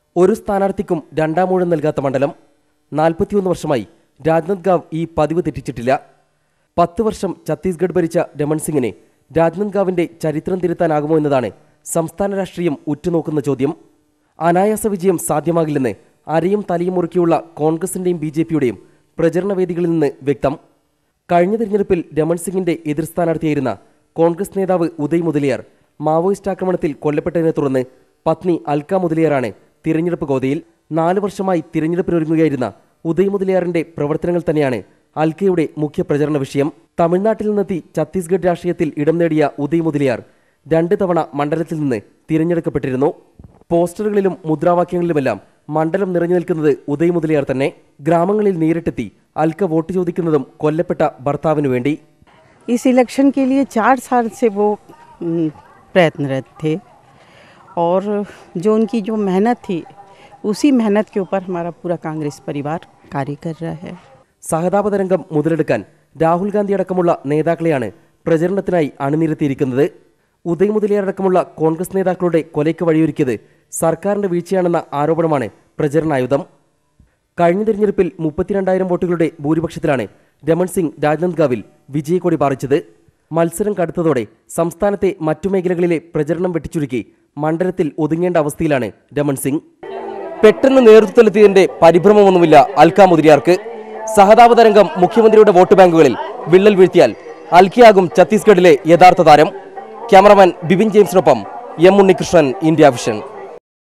ഒരു സ്ഥാനാർത്ഥിക്കും രണ്ടാം ഊഴം നൽകാത്ത മണ്ഡലം നാൽപ്പത്തിയൊന്ന് വർഷമായി രാജ്നന്ദ്ഗാവ് ഈ പതിവ് തെറ്റിച്ചിട്ടില്ല പത്ത് വർഷം ഛത്തീസ്ഗഡ് ഭരിച്ച രമൺ സിംഗിനെ രാജ്നന്ദ്ഗാവിന്റെ ചരിത്രം തിരുത്താനാകുമോ എന്നതാണ് സംസ്ഥാന രാഷ്ട്രീയം ഉറ്റുനോക്കുന്ന ചോദ്യം അനായാസ വിജയം സാധ്യമാകില്ലെന്ന് അരയും തലയും മുറുക്കിയുള്ള കോൺഗ്രസിന്റെയും ബി ജെ പിയുടെയും പ്രചരണ വേദികളിൽ നിന്ന് വ്യക്തം കഴിഞ്ഞ തിരഞ്ഞെടുപ്പിൽ രമൺ സിംഗിന്റെ എതിർ സ്ഥാനാർത്ഥിയായിരുന്ന കോൺഗ്രസ് നേതാവ് ഉദയ് മുതലിയാർ മാവോയിസ്റ്റ് ആക്രമണത്തിൽ കൊല്ലപ്പെട്ടതിനെ തുടർന്ന് പത്നി അൽക്ക മുതലിയാറാണ് തിരഞ്ഞെടുപ്പ് ഗോതയിൽ നാല് വർഷമായി തിരഞ്ഞെടുപ്പിനൊരുങ്ങുകയായിരുന്ന ഉദയ് മുതലിയാറിന്റെ പ്രവർത്തനങ്ങൾ തന്നെയാണ് അൽക്കയുടെ മുഖ്യ പ്രചരണ വിഷയം തമിഴ്നാട്ടിൽ നിന്നെത്തി ഛത്തീസ്ഗഡ് രാഷ്ട്രീയത്തിൽ ഇടം നേടിയ ഉദയ് മുതലിയാർ രണ്ട് തവണ മണ്ഡലത്തിൽ നിന്ന് തിരഞ്ഞെടുക്കപ്പെട്ടിരുന്നു പോസ്റ്ററുകളിലും മുദ്രാവാക്യങ്ങളിലുമെല്ലാം മണ്ഡലം നിറഞ്ഞു നിൽക്കുന്നത് ഉദയ് മുതലിയാർ തന്നെ ഗ്രാമങ്ങളിൽ നേരിട്ടെത്തി അൽക്ക വോട്ട് ചോദിക്കുന്നതും കൊല്ലപ്പെട്ട ഭർത്താവിനു വേണ്ടി इस इलेक्शन के लिए चार साल से वो हम्म, प्रयत्नरत थे और जो उनकी जो मेहनत थी उसी मेहनत के ऊपर हमारा पूरा कांग्रेस परिवार कार्य कर रहा है സഹതാപതരംഗം മുതലെടുക്കാൻ രാഹുൽ ഗാന്ധി അടക്കമുള്ള നേതാക്കളെയാണ് പ്രചരണത്തിനായി അണിനിരത്തിയിരിക്കുന്നത് ഉദയ് മുതലിയാരടക്കമുള്ള കോൺഗ്രസ് നേതാക്കളുടെ കൊലയ്ക്ക് വഴിയൊരുക്കിയത് സർക്കാരിന്റെ വീഴ്ചയാണെന്ന ആരോപണമാണ് പ്രചരണായുധം കഴിഞ്ഞ തിരഞ്ഞെടുപ്പിൽ മുപ്പത്തിരണ്ടായിരം വോട്ടുകളുടെ ഭൂരിപക്ഷത്തിലാണ് രമൺ സിംഗ് രാജ്നന്ദ്ഗാവിൽ വിജയക്കൊടി പാറിച്ചത് മത്സരം കടുത്തതോടെ സംസ്ഥാനത്തെ മറ്റു മേഖലകളിലെ പ്രചരണം വെട്ടിച്ചുരുക്കി മണ്ഡലത്തിൽ ഒതുങ്ങേണ്ട അവസ്ഥയിലാണ് രമൺ സിംഗ് പെട്ടെന്ന് നേതൃത്വത്തിലെത്തിയതിന്റെ പരിഭ്രമമൊന്നുമില്ല അൽക്ക മുതിരിയാർക്ക് സഹതാപതരംഗം മുഖ്യമന്ത്രിയുടെ വോട്ട് ബാങ്കുകളിൽ വിള്ളൽ വീഴ്ത്തിയാൽ അൽക്കിയാകും ഛത്തീസ്ഗഡിലെ യഥാർത്ഥ താരം ക്യാമറമാൻ ബിപിൻ ജെയിംസിനൊപ്പം എം ഉണ്ണികൃഷ്ണൻ ഇന്ത്യ വിഷൻ